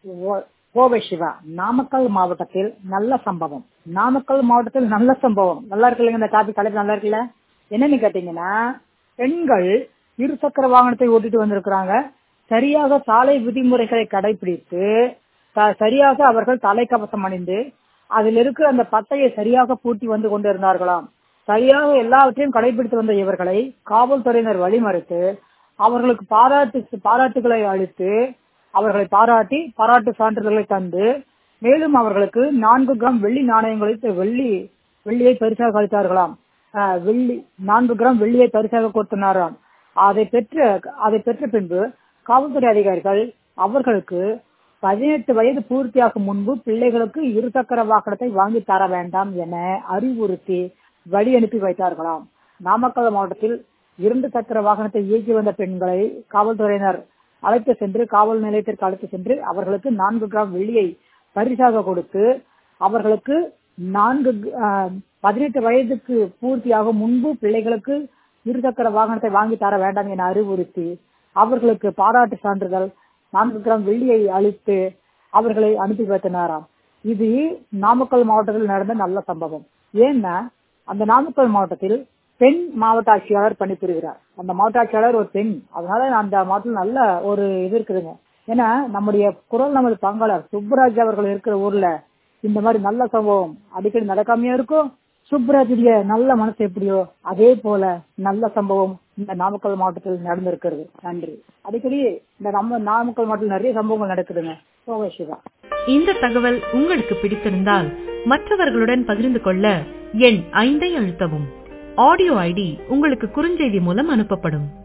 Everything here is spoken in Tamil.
ஓ- கோவை சிவா நாமக்கல் மாவட்டத்தில் நல்ல சம்பவம் நாமக்கல் மாவட்டத்தில் நல்ல சம்பவம் நல்லா இருக்குல்லைங்க இந்த டாபிக் தலைப்பு நல்லா இருக்குல்ல என்னன்னு கேட்டீங்கன்னா பெண்கள் இருசக்கர வாகனத்தை ஓட்டிட்டு வந்திருக்கிறாங்க சரியாக சாலை விதிமுறைகளை கடைபிடித்து த- சரியாக அவர்கள் தலைக்கவசம் அணிந்து அதில் இருக்கிற அந்த பட்டையை சரியாக பூட்டி வந்து கொண்டிருந்தார்களாம் சரியாக எல்லாவற்றையும் கடைபிடித்து வந்த இவர்களை காவல்துறையினர் வழிமறித்து அவர்களுக்கு பாராட்டு பாராட்டுகளை அளித்து அவர்களை பாராட்டி பாராட்டு சான்றிதழ்களை தந்து மேலும் அவர்களுக்கு நான்கு கிராம் வெள்ளி நாணயங்களை வெள்ளி வெள்ளியை பரிசாக அளித்தார்களாம் ஆஹ் வெள்ளி நான்கு கிராம் வெள்ளியை பரிசாக கொடுத்தனாராம் அதை பெற்ற அதை பெற்ற பின்பு காவல்துறை அதிகாரிகள் அவர்களுக்கு பதினெட்டு வயது பூர்த்தியாகும் முன்பு பிள்ளைகளுக்கு இருசக்கர வாகனத்தை வாங்கி தர வேண்டாம் என அறிவுறுத்தி வழி அனுப்பி வைத்தார்களாம் நாமக்கல் மாவட்டத்தில் இரண்டு சக்கர வாகனத்தை இயக்கி வந்த பெண்களை காவல்துறையினர் அழைத்து சென்று காவல் நிலையத்திற்கு அழைத்து சென்று அவர்களுக்கு நான்கு கிராம் வெள்ளியை பரிசாக கொடுத்து அவர்களுக்கு நான்கு ஆஹ், பதினெட்டு வயதுக்கு பூர்த்தியாகும் முன்பு பிள்ளைகளுக்கு இருசக்கர வாகனத்தை வாங்கி தர வேண்டாம் என அறிவுறுத்தி அவர்களுக்கு பாராட்டு சான்றிதழ் நான்கு கிராம் வெள்ளியை அளித்து அவர்களை அனுப்பி வைத்தனாராம் இது நாமக்கல் மாவட்டத்தில் நடந்த நல்ல சம்பவம் ஏன்னா அந்த நாமக்கல் மாவட்டத்தில் பெண் மாவட்ட ஆட்சியாளர் பணிபுரிகிறார் அந்த மாவட்ட ஆட்சியாளர் ஒரு பெண் அதனால அந்த மாவட்டத்தில் நல்ல ஒரு இது இருக்குதுங்க ஏன்னா நம்முடைய குரல் நமது பங்காளர் சுப்புராஜ் அவர்கள் இருக்கிற ஊர்ல இந்த மாதிரி நல்ல சம்பவம் அடிக்கடி நடக்காமையா இருக்கும் சுப்புராஜுடைய நல்ல மனசு எப்படியோ அதே போல நல்ல சம்பவம் இந்த நாமக்கல் மாவட்டத்தில் நடந்திருக்கிறது நன்றி அடிக்கடி இந்த நம்ம நாமக்கல் மாவட்டத்தில் நிறைய சம்பவங்கள் நடக்குதுங்க கோவை சிவா இந்த தகவல் உங்களுக்கு பிடித்திருந்தால் மற்றவர்களுடன் பகிர்ந்து கொள்ள எண் ஐந்தை அழுத்தவும் ஆடியோ ஐடி உங்களுக்கு குறுஞ்செய்தி மூலம் அனுப்பப்படும்